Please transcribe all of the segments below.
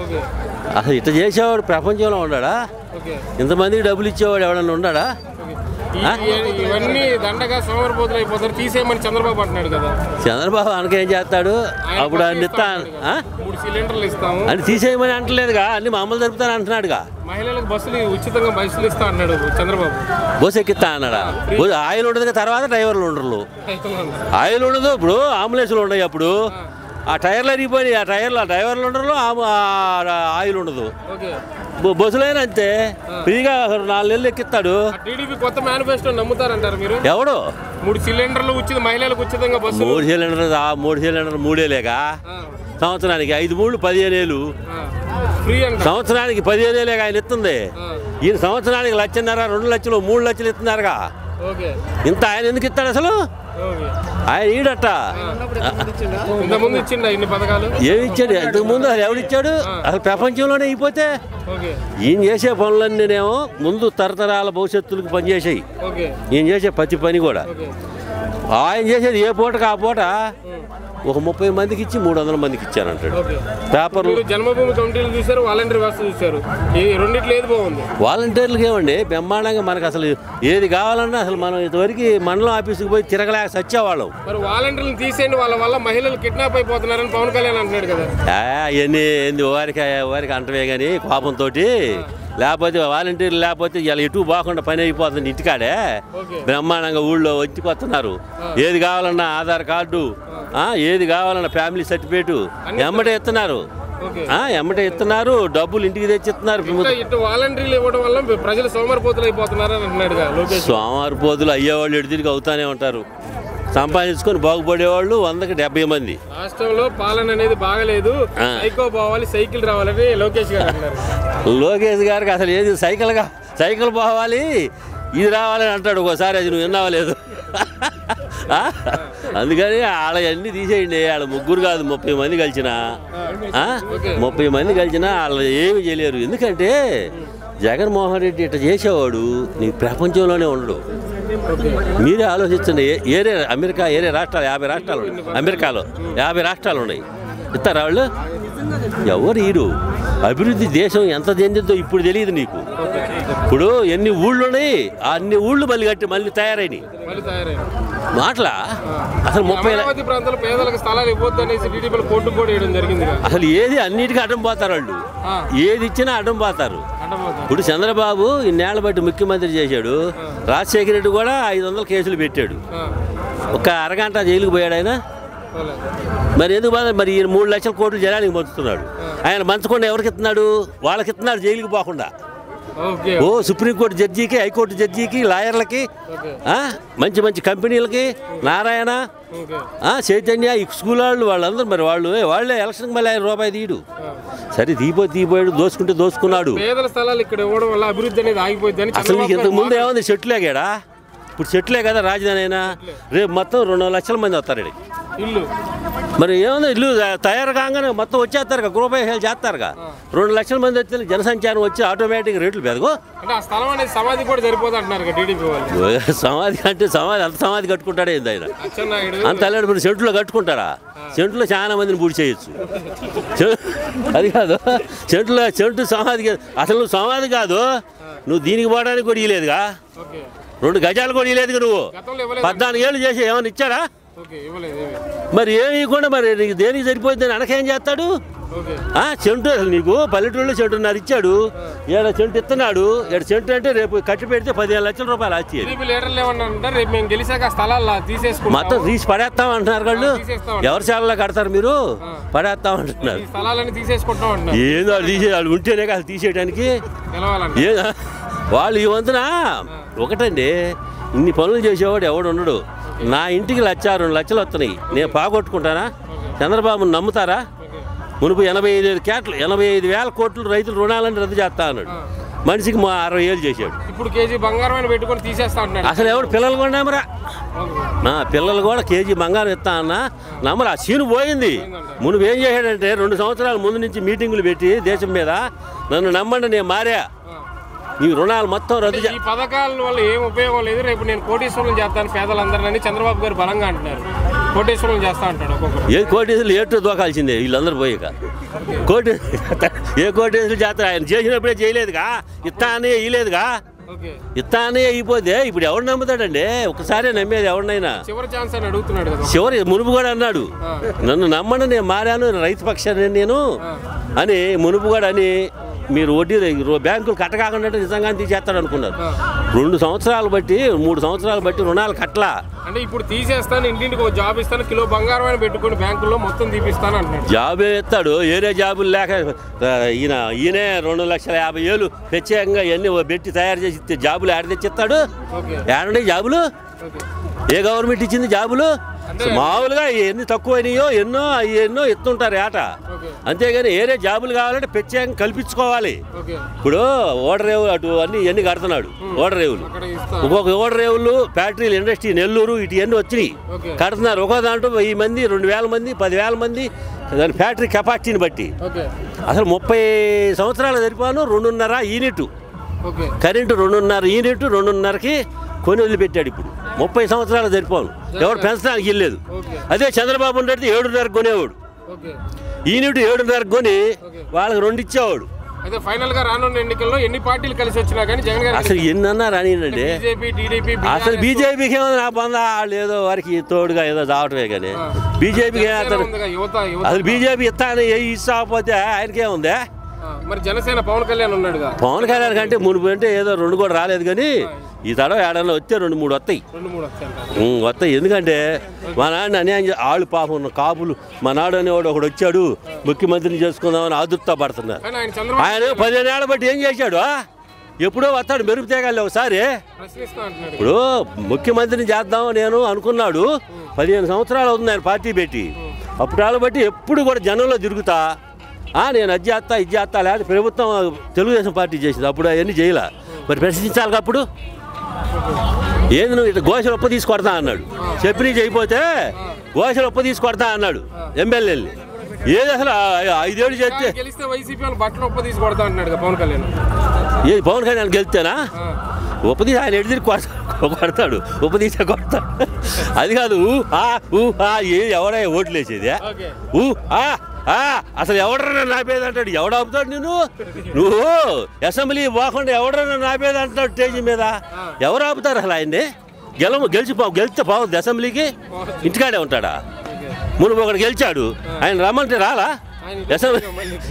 Okay అసలు ఇట్లా చేసేవాడు ప్రపంచంలో ఉన్నాడా ఓకే ఇంతమందికి డబ్బులు ఇచ్చేవాడు ఎవడన్నా ఉన్నాడా ఈ- ఈ- ఇవన్నీ దండగా సోమరపోతులు అయిపోతారు తీసేయమని చంద్రబాబు అంటున్నాడు కదా చంద్రబాబు అనకేం చేస్తాడు ఆయన అప్పుడు పక్క అన్ని ఇస్తా ఇస్తామన్నాడు కదా. ఆ? మూడు సిలిండర్లు ఇస్తాము అని తీసేయమని అంటలేదుగా అన్ని మామూలు జరుపుతాను అంటున్నాడుగా మహిళలకు బస్సులు ఉచితంగా బస్సులు ఇస్తా అన్నాడు చంద్రబాబు బస్సు ఎక్కిస్తా అన్నాడా బస్సు ఆయిల్ ఉండదు తర్వాత డ్రైవర్లు ఉండరు ఆయిల్ ఉండదు ఇప్పుడు అంబులెన్స్లు ఉన్నాయి అప్పుడు ఆ టైర్లు అరిగిపోయినాయి ఆ టైర్లు ఆ డ్రైవర్లు ఉండరు ఆ- ఆ ఆయిల్ ఉండదు ఓకే బ- బస్సులైనా అంతే ఫ్రీగా నాలుగు నెలలు ఎక్కిస్తాడు టీడీపీ కొత్త మేనిఫెస్టో నమ్ముతారంటారు మీరు ఎవడు మూడు సిలిండర్లు ఉచిత మహిళలకు ఉచితంగా బస్సులు మూడు సిలిండర్ ఆ మూడు సిలిండర్ మూడేలేగా ఆ, సంవత్సరానికి ఐదు మూడు పదిహేను ఏళ్ళు ఆ. ఫ్రీ అంట సంవత్సరానికి పదిహేను ఏళ్ళేగా ఆయన ఇస్తుంది ఆ, ఈయన సంవత్సరానికి లక్షన్నర రెండు లక్షలు మూడు లక్షలు ఇస్తున్నారుగా ఓకే ఇంత ఆయన ఎందుకు ఇస్తాడు అసలు ఓకే ఆయన ఈడట ఇంత ముందు ఇచ్చిండ ఇన్ని పథకాలు ఏమి ఇచ్చాడు ఇంతకు ముందు అసలు ఎవడిచ్చాడు అసలు ప్రపంచంలోనే అయిపోతే ఓకే ఈయన చేసే పనులన్నీనేమో ముందు తరతరాల భవిష్యత్తులకు పనిచేసాయి ఓకే ఈయన చేసే ప్రతి పని కూడా ఓకే ఆయన చేసేది ఏ పూటకు ఆ పూట ఒక ముప్పై మందికి ఇచ్చి మూడు వందల మందికి ఇచ్చానంటాడు ఓకే పేపర్లు మీరు జన్మభూమి కమిటీలు చూశారు వాలంటీర్ వ్యవస్థ చూశారు ఈ రెండిట్లో ఏది బాగుంది వాలంటీర్లకు ఏమండి బ్రహ్మాండంగా మనకు అసలు ఏది కావాలన్నా అసలు మనం ఇంతవరకు మండలం ఆఫీసుకి పోయి తిరగలేక సచ్చేవాళ్ళం మరి వాలంటీర్లు తీసేయండి వాళ్ళ వల్ల మహిళలు కిడ్నాప్ అయిపోతున్నారని పవన్ కళ్యాణ్ అంటున్నాడు కదా అవన్నీ ఏంది వారికి వారికి అంటవే కానీ కోపంతో లేకపోతే వాలంటీర్లు లేకపోతే ఇలా ఎటు పోకుండా పని అయిపోతుంది ఇంటికాడే ఓకే బ్రహ్మాండంగా ఊళ్ళో వచ్చుకొస్తున్నారు ఏది కావాలన్నా ఆధార్ కార్డు ఆ, ఏది కావాలన్నా ఫ్యామిలీ సర్టిఫికేట్ ఎమ్మటే ఇస్తున్నారు ఓకే ఆ, ఎమ్మటే ఇస్తున్నారు డబ్బులు ఇంటికి తెచ్చి ఇస్తున్నారు ఇంకా ఇటు వాలంటీర్లు ఇవ్వడం వల్ల ప్రజలు సోమరిపోతులు అయిపోతున్నారని అంటున్నాడు కదా లోకేష్ సోమవారి పోతులు అయ్యేవాళ్ళు ఎడు తిరిగి అవుతానే ఉంటారు సంపాదించుకొని బాగుపడేవాళ్ళు వందకి డెబ్బై మంది రాష్ట్రంలో పాలన అనేది బాగలేదు ఆ. సైకో పోవాలి సైకిల్ రావాలని లోకేష్ గారు అన్నారు లోకేష్ గారికి అసలు ఏది సైకిల్గా సైకిల్ పోవాలి ఇది రావాలని అంటాడు ఒకసారి అది నువ్వు విన్నావా లేదు ఆ? అందుకని వాళ్ళవన్నీ తీసేయండి వాళ్ళ ముగ్గురు కాదు ముప్పై మంది కలిసిన ముప్పై మంది కలిసిన వాళ్ళు ఏమి చేయలేరు ఎందుకంటే జగన్మోహన్ రెడ్డి ఇట్లా చేసేవాడు నీ ప్రపంచంలోనే ఉండడు మీరే ఆలోచించండి ఏ- ఏరే అమెరికా ఏరే రాష్ట్రాలు యాభై రాష్ట్రాలు ఉన్నాయి అమెరికాలో యాభై రాష్ట్రాలు ఉన్నాయి ఇస్తారా వాళ్ళు ఎవరు ఈరు అభివృద్ధి దేశం ఎంత చెందిందో ఇప్పుడు తెలియదు నీకు ఇప్పుడు ఎన్ని ఊళ్ళు ఉన్నాయి ఆ అన్ని ఊళ్ళు మళ్ళీ కట్టి మళ్ళీ తయారైనవి మళ్ళీ తయారైన మాటలా అసలు ముప్పై ల- అమరావతి ప్రాంతంలో పేదలకు స్థలాలు ఇవ్వద్దు అనేసి టీడీపీలో కోర్టు కూడా వేయడం జరిగింది కదా. అసలు ఏది అన్నిటికీ అడ్డం పోతారు వాళ్ళు ఆ, ఏది ఇచ్చినా అడ్డం పోతారు అడ్డమవుతుంది. ఇప్పుడు చంద్రబాబు ఇన్నేళ్ల బట్టి ముఖ్యమంత్రి చేశాడు రాజశేఖర రెడ్డి కూడా ఐదు వందల కేసులు పెట్టాడు ఆ, ఒక అరగంట జైలుకు పోయాడు ఆయన పోలే. మరి ఎందుకు బాధ మరి ఈయన మూడు లక్షల కోట్లు జనానికి పంచుతున్నాడు ఆయన మంచకుండా ఎవరికి ఇస్తున్నాడు వాళ్ళకి ఇస్తున్నాడు జైలుకి పోకుండా ఓకే ఓ సుప్రీంకోర్టు జడ్జికి హైకోర్టు జడ్జికి లాయర్లకి ఓకే ఆ, మంచి మంచి కంపెనీలకి నారాయణ ఓకే ఆ, చైతన్య ఈ స్కూల్ వాళ్ళు వాళ్ళందరూ మరి వాళ్ళు ఏ, వాళ్ళే ఎలక్షన్కి మళ్ళీ ఆయన రూపాయి తీయడు ఆ. సరే తీపో తీపోయాడు దోసుకుంటే దోసుకున్నాడు పేదల స్థలాలు ఇక్కడ ఇవ్వడం వల్ల అభివృద్ధి అనేది ఆగిపోయింది అని అసలు నీకు చంద్రబాబు ఇంతకు ముందు గారు ఏముంది చెట్లేగాడా ఇప్పుడు చెట్లే కదా రాజధాని అయినా రేపు మొత్తం రెండు లక్షల మంది వస్తారు ఈడికి. ఇల్లు మరి ఏముంది ఇల్లు తయారు కాగానే మొత్తం వచ్చేస్తారు గృహపేహాలు చేస్తారుగా రెండు లక్షల మంది వస్తే జనసంచారం వచ్చి ఆటోమేటిక్ రేట్లు పెరగో అంటే ఆ స్థలం అనేది సమాధి కూడా సరిపోదు అంటున్నారు కదా టీడీపీ వాళ్ళు సమాధి అంటే సమాధి అంత సమాధి కట్టుకుంటాడే ఏంది ఆయన అచ్చెన్నాయుడు అంత అల్లాడు ఇప్పుడు సెంట్లో కట్టుకుంటారా సెంట్లో చాలా మందిని పూడి చేయొచ్చు చె- అది కాదు సెంట్లో చెంటు సమాధి కాదు. అసలు నువ్వు సమాధి కాదు నువ్వు దీనికి పోవడానికి కూడా ఇయ్యలేదుగా ఓకే రెండు గజాలు కూడా ఇయ్యలేదుగా నువ్వు గతంలో ఇవ్వలేదు పద్నాలుగు ఏళ్ళు చేసి ఏమైనా ఇచ్చాడా ఓకే ఇవ్వలేదు ఏమీ. మరి ఏమి ఇవ్వకుండా మరి నీకు దేనికి సరిపోయిందని అనకేం చేస్తాడు ఓకే ఆ చెంటు అసలు నీకు పల్లెటూరులో చెంటున్నర ఇచ్చాడు ఏడ చెంటు ఇస్తున్నాడు ఏడు చెంటు అంటే రేపు కట్టి పెడితే పదిహేను లక్షల రూపాయలు ఆస్తి అది. టీడీపీ లీడర్లు ఏమన్నారంటే రేపు మేము గెలిచాక ఆ స్థలాలు మొత్తం తీసేసుకుంటాం తీసి పడేస్తాం అంటున్నారు వాళ్ళు ఆ, తీసేస్తాం. ఎవరి శాలలో కడతారు మీరు పడేస్తాం అంటున్నారు ఈ స్థలాలన్నీ తీసేసుకుంటాం అంటున్నారు ఏందో వాళ్ళు తీసే వాళ్ళు ఉంటేనే కాదు తీసేయడానికి గెలవాలంట ఏ వాళ్ళు ఈ వంతున ఒకటండి ఇన్ని పనులు చేసేవాడు ఎవడు ఉండడు నా ఇంటికి లక్ష రెండు లక్షలు వస్తున్నాయి నేను పాగొట్టుకుంటానా చంద్రబాబును నమ్ముతారా మునుపు ఎనభై ఐదు వేల కోట్లు ఎనభై ఐదు వేల కోట్లు రైతులు రుణాలని రద్దు చేస్తా అన్నాడు మనిషికి మా అరవై ఏళ్ళు చేశాడు ఇప్పుడు కేజీ బంగారం అని పెట్టుకొని తీసేస్తా అంటున్నాడు అసలు ఎవడు పిల్లలు కొన్నామరా నా పిల్లలు కూడా కేజీ బంగారం ఇస్తా అన్న నమ్మరు ఆ సీను పోయింది మునుపు ఏం చేశాడంటే రెండు సంవత్సరాల ముందు నుంచి మీటింగులు పెట్టి దేశం మీద నన్ను నమ్మండి నేను మారా నీ రుణాలు మొత్తం రద్దు చే ఈ పథకాల వల్ల ఏం ఉపయోగం లేదు రేపు నేను కోటీశ్వరులు చేస్తాను పేదలందరినీ చంద్రబాబు గారు బలంగా అంటున్నారు కోటేశ్వరం చేస్తా అంటాడు ఒక్కొక్కరు ఏ కోటేశ్వరులు ఏటో దోకాల్సిందే వీళ్ళందరూ పోయాక కోటి ఏ కోటేశ్వరులు చేస్తారు ఆయన చేసినప్పుడే చేయలేదుగా ఇత్తా అని ఇయ్యలేదుగా ఓకే ఇత్తా అని అయిపోతే ఇప్పుడు ఎవడు నమ్ముతాడండి ఒకసారి నమ్మేది ఎవరినైనా చివరి ఛాన్స్ అని అడుగుతున్నాడు కదా చివరి మునుపు కూడా అన్నాడు ఆ. నన్ను నమ్మండి నేను మారాను రైతు పక్షాన్ని నేను ఆ. అని మునుపు కూడా అని మీరు వడ్డీ రో- బ్యాంకులు కట్టకాకుండా నిజంగా తీసేస్తాడు అనుకున్నారు ఆ. రెండు సంవత్సరాలు బట్టి మూడు సంవత్సరాలు బట్టి రుణాలు కట్టలా అంటే ఇప్పుడు తీసేస్తాను ఇంటింటికి ఒక జాబ్ ఇస్తాను కిలో బంగారం అని పెట్టుకుని బ్యాంకుల్లో మొత్తం తీపిస్తాను అంటున్నాడు జాబే ఎత్తాడు ఏరే జాబులు లేక ఆ, ఈయన ఈయనే రెండు లక్షల యాభై వేలు ప్రత్యేకంగా ఇవన్నీ పెట్టి తయారు చేసి ఇస్తే జాబులు ఆడ తెచ్చిస్తాడు ఓకే ఏడండి జాబులు ఓకే ఏ గవర్నమెంట్ ఇచ్చింది జాబులు అంటే- మామూలుగా ఎన్ని తక్కువైనాయో ఎన్నో అవి ఎన్నో ఎత్తుంటారు ఏట ఓకే అంతేగాని ఏరే జాబులు కావాలంటే ప్రత్యేకంగా కల్పించుకోవాలి ఓకే ఇప్పుడు ఓడరేవు అటు అన్ని ఇవన్నీ కడుతున్నాడు ఓడరేవులు అక్కడ ఇస్తా ఒక్కొక్క ఓడరేవులు ఫ్యాక్టరీలు ఇండస్ట్రీ నెల్లూరు ఇటు ఇవన్నీ వచ్చినాయి ఓకే కడుతున్నారు ఒక్కో దాంట్లో వెయ్యి మంది రెండు వేల మంది పదివేల మంది దాని ఫ్యాక్టరీ కెపాసిటీని బట్టి ఓకే అసలు ముప్పై సంవత్సరాలు సరిపాను రెండున్నర యూనిట్ ఓకే కరెంటు రెండున్నర యూనిట్ రెండున్నరకి కొని వదిలిపెట్టాడు ఇప్పుడు ముప్పై సంవత్సరాలు సరిపోను ఎవరు పెంచడానికి వెళ్ళలేదు ఓకే అదే చంద్రబాబు ఉండేది ఏడున్నరకు కొనేవాడు ఓకే యూనిట్ ఏడున్నరకు కొని వాళ్ళకి రెండు ఇచ్చేవాడు అయితే ఫైనల్ గా రానున్న ఎన్నికల్లో ఎన్ని పార్టీలు కలిసి వచ్చినా కానీ జగన్ గారు అసలు ఎన్నన్నా రానియండి బీజేపీ టీడీపీ అసలు బీజేపీకి ఏమో నా పొంద వాళ్ళు ఏదో వారికి తోడుగా ఏదో చావటమే కానీ బీజేపీకి ఏమవుతారు యువత యువత అసలు బీజేపీ ఇస్తాను ఏ ఇస్తాకపోతే ఆయనకేముంది ఆ, మరి జనసేన పవన్ కళ్యాణ్ ఉన్నాడుగా పవన్ కళ్యాణ్ కంటే మునుపు అంటే ఏదో రెండు కూడా రాలేదు కానీ ఈ తడవ ఏడన్నా వస్తే రెండు మూడు వస్తాయి రెండు మూడు వచ్చాయంట ఉమ్, వస్తాయి ఎందుకంటే మా నాన్న అన్యాయం చే- ఆళ్ళు పాపం ఉన్న కాపులు మా నాడు అనేవాడు ఒకడు వచ్చాడు ముఖ్యమంత్రిని చేసుకుందామని ఆదుర్తా పడుతున్నారు కానీ ఆయన చంద్రబాబు ఆయన పదిహేను ఏళ్ళ బట్టి ఏం చేశాడు ఆ? ఎప్పుడో వస్తాడు మెరుపు తేగాలి ఒకసారి ప్రశ్నిస్తా అంటున్నాడు ఇప్పుడు ముఖ్యమంత్రిని చేద్దాం నేను అనుకున్నాడు పదిహేను సంవత్సరాలు అవుతుంది ఆయన పార్టీ పెట్టి అప్పుడు బట్టి ఎప్పుడు కూడా జనంలో తిరుగుతా ఆ, నేను అది చేస్తా ఇది చేస్తా లేకపోతే ప్రభుత్వం తెలుగుదేశం పార్టీ చేసింది అప్పుడు అవన్నీ చేయలే మరి ప్రశ్నించాలి అప్పుడు ఏంది నువ్వు ఇట్లా ఘోషలు ఒప్ప తీసుకొడతా అన్నాడు చెప్పిన చేయకపోతే ఘోషలు ఒప్ప తీసుకొడతా అన్నాడు ఎమ్మెల్యేని ఏది అసలు ఆ- ఐదేళ్ళు చేస్తే ఆయన గెలిస్తే వైసీపీ వాళ్ళు బట్టలు ఒప్ప తీసి కొడతా అంటున్నాడు పవన్ కళ్యాణ్ ఏది పవన్ కళ్యాణ్ గెలిస్తేనా ఆ, ఉపదీసి ఆయన ఎడిది కొడతాడు ఉపదీసే కొడతాడు అది కాదు ఊ, ఆ ఊ ఆ ఏ ఎవడా ఓట్లు వేసేది ఓకే ఊ ఆ ఆ అసలు ఎవడన్నా నాపేది అంటాడు ఎవడు ఆపుతాడు నేను నువ్వు అసెంబ్లీ పోకుండా ఎవడన్నా నాపేది అంటాడు స్టేజ్ మీద ఎవరు ఆపుతారు అసలు ఆయన్ని గెలము గెలిచి పో గెలిస్తే పోవద్దు అసెంబ్లీకి ఇంటికాడే ఉంటాడా ఓకే మునుపు ఒకడు గెలిచాడు ఆయన రమ్మంటే రాలా ఆయన అసెంబ్లీ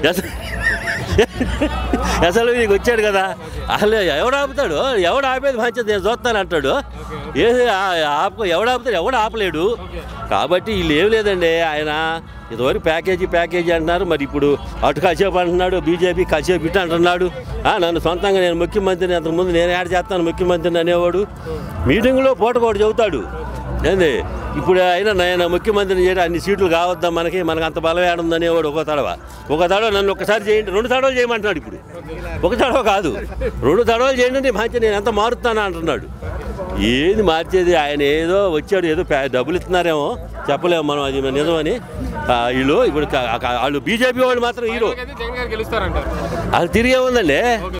అసెంబ్లీకి వచ్చాడు కదా అసలు ఎవడు ఆపుతాడు ఎవడు ఆపేది మంచిది నేను చూస్తాను అంటాడు ఏది ఆ- ఆపు ఎవడు ఆపుతాడు ఎవడు ఆపలేడు ఓకే కాబట్టి వీళ్ళు ఏం లేదండి ఆయన ఇదివరకు ప్యాకేజీ ప్యాకేజీ అంటున్నారు మరి ఇప్పుడు అటు కాసేపు అంటున్నాడు బీజేపీ కాసేపు ఇటు అంటున్నాడు ఆ, నన్ను సొంతంగా నేను ముఖ్యమంత్రిని అంతకుముందు నేను యాడ్ చేస్తాను ముఖ్యమంత్రిని అనేవాడు మీటింగ్లో పూటకోటి చెబుతాడు ఏంది ఇప్పుడు అయినా నేను ముఖ్యమంత్రిని చేయడం అన్ని సీట్లు కావద్దా మనకి మనకు అంత బలం ఏడుంది అనేవాడు ఒక తడవ ఒక తడవ నన్ను ఒకసారి చేయండి రెండు తడవలు చేయమంటున్నాడు ఇప్పుడు ఒక తడవ కాదు రెండు తడవలు చేయండి అంటే మంచి నేను ఎంత మారుతాను అంటున్నాడు ఏది మార్చేది ఆయన ఏదో వచ్చాడు ఏదో పే- డబ్బులు ఇస్తున్నారేమో చెప్పలేము మనం అది నిజమని ఆ, వీళ్ళు ఇప్పుడు క- క- వాళ్ళు బీజేపీ వాళ్ళు మాత్రం హీరో అయితే జగన్ గారు గెలుస్తారంటారు అది తిరిగే ఉందండి